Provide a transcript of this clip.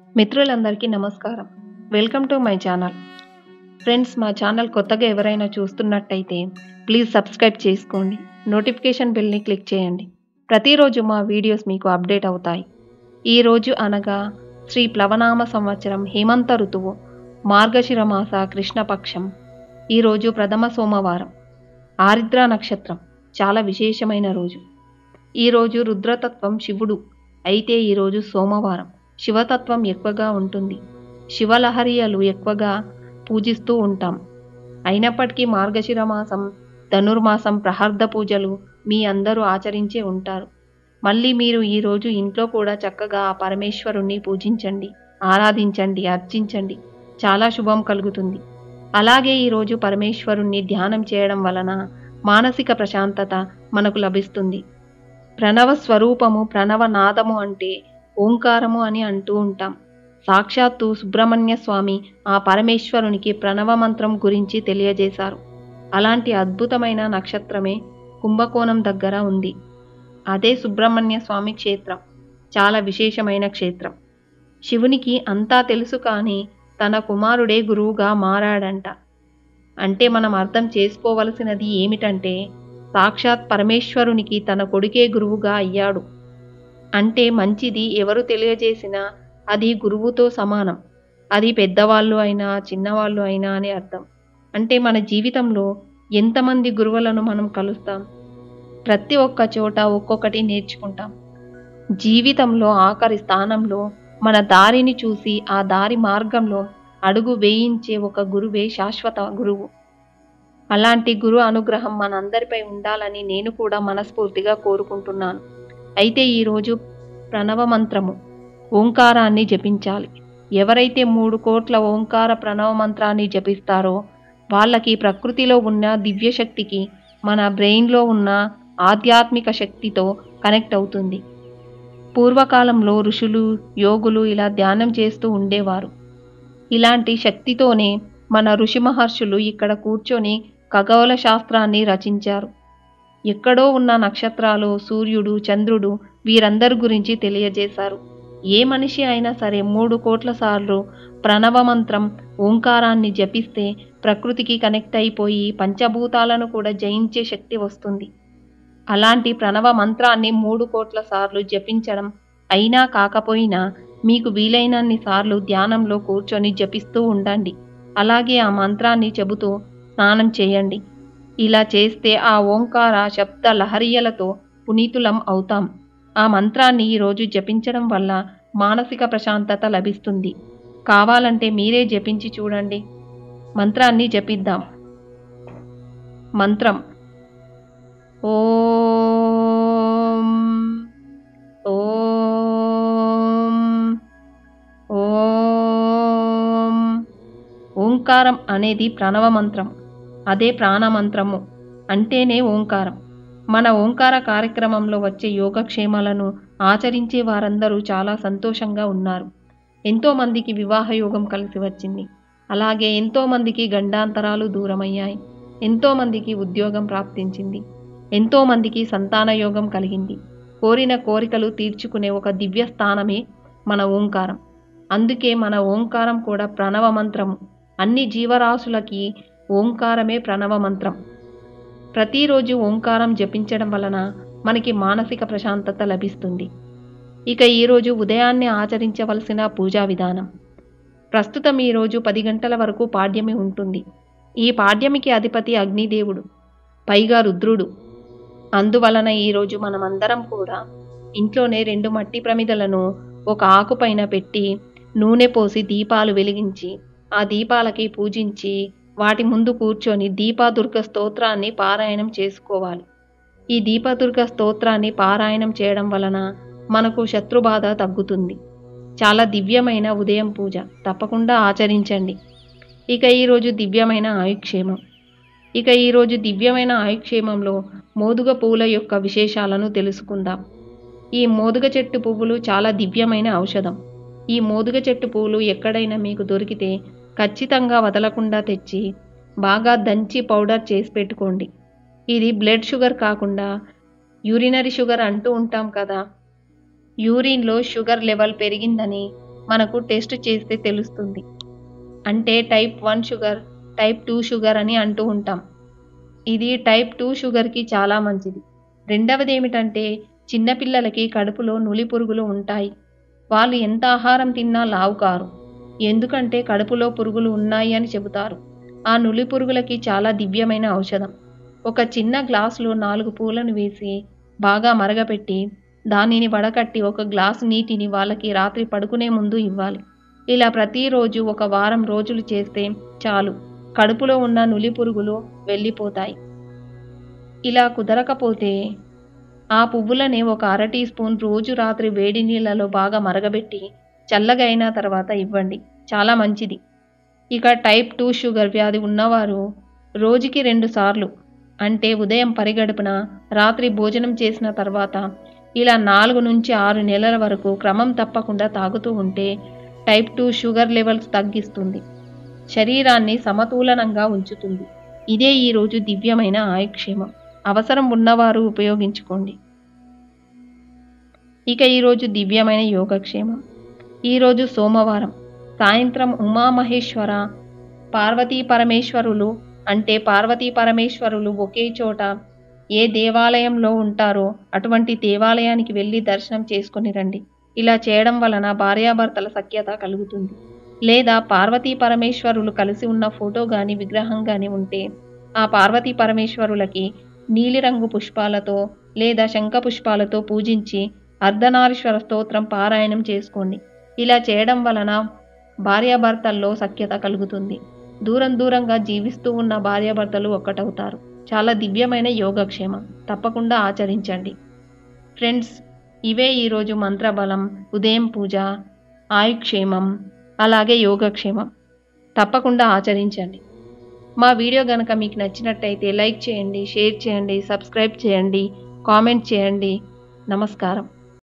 మిత్రులందరికీ నమస్కారం welcome to my channel friends మా ఛానల్ కొత్తగా ఎవరైనా చూస్తున్నట్టయితే ప్లీజ్ సబ్స్క్రైబ్ చేసుకోండి నోటిఫికేషన్ బెల్ని క్లిక్ చేయండి ప్రతిరోజు మా వీడియోస్ మీకు అప్డేట్ అవుతాయి ఈ రోజు అనగా శ్రీ ప్లవనామ సంవత్సరం హేమంత ఋతువు మార్గశిర మాస కృష్ణపక్షం ఈరోజు ప్రథమ సోమవారం ఆరిద్ర నక్షత్రం చాలా విశేషమైన రోజు ఈరోజు రుద్రతత్వం శివుడు అయితే ఈరోజు సోమవారం శివతత్వం ఎక్కువగా ఉంటుంది శివలహరియలు ఎక్కువగా పూజిస్తూ ఉంటాం అయినప్పటికీ మార్గశిర మాసం ధనుర్మాసం ప్రహార్ద పూజలు మీ అందరూ ఆచరించే ఉంటారు మళ్ళీ మీరు ఈరోజు ఇంట్లో కూడా చక్కగా ఆ పరమేశ్వరుణ్ణి పూజించండి ఆరాధించండి అర్చించండి చాలా శుభం కలుగుతుంది అలాగే ఈరోజు పరమేశ్వరుణ్ణి ధ్యానం చేయడం వలన మానసిక ప్రశాంతత మనకు లభిస్తుంది ప్రణవ స్వరూపము ప్రణవ నాదము అంటే ఓంకారము అని అంటూ ఉంటాం సాక్షాత్తు సుబ్రహ్మణ్య స్వామి ఆ పరమేశ్వరునికి ప్రణవ మంత్రం గురించి తెలియజేశారు అలాంటి అద్భుతమైన నక్షత్రమే కుంభకోణం దగ్గర ఉంది అదే సుబ్రహ్మణ్య స్వామి క్షేత్రం చాలా విశేషమైన క్షేత్రం శివునికి అంతా తెలుసు కానీ తన కుమారుడే గురువుగా మారాడంట అంటే మనం అర్థం చేసుకోవలసినది ఏమిటంటే సాక్షాత్ పరమేశ్వరునికి తన కొడుకే గురువుగా అయ్యాడు అంటే మంచిది ఎవరు తెలియజేసినా అది గురువుతో సమానం అది పెద్దవాళ్ళు అయినా చిన్నవాళ్ళు అయినా అని అర్థం అంటే మన జీవితంలో ఎంతమంది గురువులను మనం కలుస్తాం ప్రతి ఒక్క చోట ఒక్కొక్కటి నేర్చుకుంటాం జీవితంలో ఆఖరి స్థానంలో మన దారిని చూసి ఆ దారి మార్గంలో అడుగు వేయించే ఒక గురువే శాశ్వత గురువు అలాంటి గురు అనుగ్రహం మనందరిపై ఉండాలని నేను కూడా మనస్ఫూర్తిగా కోరుకుంటున్నాను అయితే ఈరోజు ప్రణవ మంత్రము ఓంకారాన్ని జపించాలి ఎవరైతే మూడు కోట్ల ఓంకార ప్రణవ మంత్రాన్ని జపిస్తారో వాళ్ళకి ప్రకృతిలో ఉన్న దివ్యశక్తికి మన బ్రెయిన్లో ఉన్న ఆధ్యాత్మిక శక్తితో కనెక్ట్ అవుతుంది పూర్వకాలంలో ఋషులు యోగులు ఇలా ధ్యానం చేస్తూ ఉండేవారు ఇలాంటి శక్తితోనే మన ఋషి మహర్షులు ఇక్కడ కూర్చొని ఖగోళ శాస్త్రాన్ని రచించారు ఎక్కడో ఉన్న నక్షత్రాలు సూర్యుడు చంద్రుడు వీరందరి గురించి తెలియజేశారు ఏ మనిషి అయినా సరే మూడు కోట్ల సార్లు ప్రణవ మంత్రం ఓంకారాన్ని జపిస్తే ప్రకృతికి కనెక్ట్ అయిపోయి పంచభూతాలను కూడా జయించే శక్తి వస్తుంది అలాంటి ప్రణవ మంత్రాన్ని మూడు కోట్ల సార్లు జపించడం అయినా కాకపోయినా మీకు వీలైనన్ని సార్లు ధ్యానంలో కూర్చొని జపిస్తూ ఉండండి అలాగే ఆ మంత్రాన్ని చెబుతూ స్నానం చేయండి ఇలా చేస్తే ఆ ఓంకార శబ్ద లహరియలతో పునీతులం అవుతాం ఆ మంత్రాన్ని ఈరోజు జపించడం వల్ల మానసిక ప్రశాంతత లభిస్తుంది కావాలంటే మీరే జపించి చూడండి మంత్రాన్ని జపిద్దాం మంత్రం ఓం ఓం ఓం ఓంకారం అనేది ప్రణవ మంత్రం అదే ప్రాణమంత్రము అంటేనే ఓంకారం మన ఓంకార కార్యక్రమంలో వచ్చే యోగక్షేమాలను ఆచరించే వారందరూ చాలా సంతోషంగా ఉన్నారు ఎంతోమందికి వివాహ యోగం కలిసి వచ్చింది అలాగే ఎంతోమందికి గండాంతరాలు దూరమయ్యాయి ఎంతోమందికి ఉద్యోగం ప్రాప్తించింది ఎంతోమందికి సంతాన యోగం కలిగింది కోరిన కోరికలు తీర్చుకునే ఒక దివ్య స్థానమే మన ఓంకారం అందుకే మన ఓంకారం కూడా ప్రణవ మంత్రము అన్ని జీవరాశులకి ఓంకారమే ప్రణవ మంత్రం ప్రతిరోజు ఓంకారం జపించడం వలన మనకి మానసిక ప్రశాంతత లభిస్తుంది ఇక ఈరోజు ఉదయాన్నే ఆచరించవలసిన పూజా విధానం ప్రస్తుతం ఈరోజు పది గంటల వరకు పాడ్యమి ఉంటుంది ఈ పాడ్యమికి అధిపతి అగ్నిదేవుడు పైగా రుద్రుడు అందువలన ఈరోజు మనమందరం కూడా ఇంట్లోనే రెండు మట్టి ప్రమిదలను ఒక ఆకుపైన పెట్టి నూనె పోసి దీపాలు వెలిగించి ఆ దీపాలకి పూజించి వాటి ముందు కూర్చొని దీపాదుర్గ స్తోత్రాన్ని పారాయణం చేసుకోవాలి ఈ దీపదుర్గ స్తోత్రాన్ని పారాయణం చేయడం వలన మనకు శత్రుబాధ తగ్గుతుంది చాలా దివ్యమైన ఉదయం పూజ తప్పకుండా ఆచరించండి ఇక ఈరోజు దివ్యమైన ఆయుక్షేమం ఇక ఈరోజు దివ్యమైన ఆయుక్షేమంలో మోదుగ పువ్వుల యొక్క విశేషాలను తెలుసుకుందాం ఈ మోదుగ చెట్టు పువ్వులు చాలా దివ్యమైన ఔషధం ఈ మోదుగ చెట్టు పువ్వులు ఎక్కడైనా మీకు దొరికితే ఖచ్చితంగా వదలకుండా తెచ్చి బాగా దంచి పౌడర్ చేసి పెట్టుకోండి ఇది బ్లడ్ షుగర్ కాకుండా యూరినరీ షుగర్ అంటూ ఉంటాం కదా యూరిన్లో షుగర్ లెవెల్ పెరిగిందని మనకు టెస్ట్ చేస్తే తెలుస్తుంది అంటే type one sugar type two sugar అని అంటూ ఉంటాం ఇది టైప్ టూ షుగర్కి చాలా మంచిది రెండవది ఏమిటంటే చిన్నపిల్లలకి కడుపులో నులి పురుగులు ఉంటాయి వాళ్ళు ఎంత ఆహారం తిన్నా లావు కారు ఎందుకంటే కడుపులో పురుగులు ఉన్నాయి అని చెబుతారు ఆ నులి పురుగులకి చాలా దివ్యమైన ఔషధం ఒక చిన్న గ్లాసులో నాలుగు పూలను వేసి బాగా మరగపెట్టి దానిని వడకట్టి ఒక గ్లాసు నీటిని వాళ్ళకి రాత్రి పడుకునే ముందు ఇవ్వాలి ఇలా ప్రతిరోజు ఒక వారం రోజులు చేస్తే చాలు కడుపులో ఉన్న నులి పురుగులు వెళ్ళిపోతాయి ఇలా కుదరకపోతే ఆ పువ్వులని ఒక అర టీ స్పూన్ రోజు రాత్రి వేడి నీళ్ళలో బాగా మరగబెట్టి చల్లగా అయిన తర్వాత ఇవ్వండి చాలా మంచిది ఇక టైప్ టూ షుగర్ వ్యాధి ఉన్నవారు రోజుకి రెండు సార్లు అంటే ఉదయం పరిగడుపున రాత్రి భోజనం చేసిన తర్వాత ఇలా నాలుగు నుంచి ఆరు నెలల వరకు క్రమం తప్పకుండా తాగుతూ ఉంటే టైప్ టూ షుగర్ లెవెల్స్ తగ్గిస్తుంది శరీరాన్ని సమతూలనంగా ఉంచుతుంది ఇదే ఈరోజు దివ్యమైన ఆయుక్షేమం అవసరం ఉన్నవారు ఉపయోగించుకోండి ఇక ఈరోజు దివ్యమైన యోగక్షేమం ఈరోజు సోమవారం సాయంత్రం ఉమామహేశ్వర పార్వతీ పరమేశ్వరులు అంటే పార్వతీ పరమేశ్వరులు ఒకే చోట ఏ దేవాలయంలో ఉంటారో అటువంటి దేవాలయానికి వెళ్ళి దర్శనం చేసుకొని రండి ఇలా చేయడం వలన భార్యాభర్తల సఖ్యత కలుగుతుంది లేదా పార్వతీ పరమేశ్వరులు కలిసి ఉన్న ఫోటో గాని విగ్రహం గాని ఉంటే ఆ పార్వతీ పరమేశ్వరులకి నీలిరంగు పుష్పాలతో లేదా శంఖ పుష్పాలతో పూజించి అర్ధనారీశ్వర స్తోత్రం పారాయణం చేసుకోండి ఇలా చేయడం వలన భార్యాభర్తల్లో సఖ్యత కలుగుతుంది దూరం దూరంగా జీవిస్తూ ఉన్న భార్యాభర్తలు ఒక్కటవుతారు చాలా దివ్యమైన యోగక్షేమం తప్పకుండా ఆచరించండి ఫ్రెండ్స్ ఇవే ఈరోజు మంత్రబలం ఉదయం పూజ ఆయుక్షేమం అలాగే యోగక్షేమం తప్పకుండా ఆచరించండి మా వీడియో కనుక మీకు నచ్చినట్టయితే లైక్ చేయండి షేర్ చేయండి సబ్స్క్రైబ్ చేయండి కామెంట్ చేయండి నమస్కారం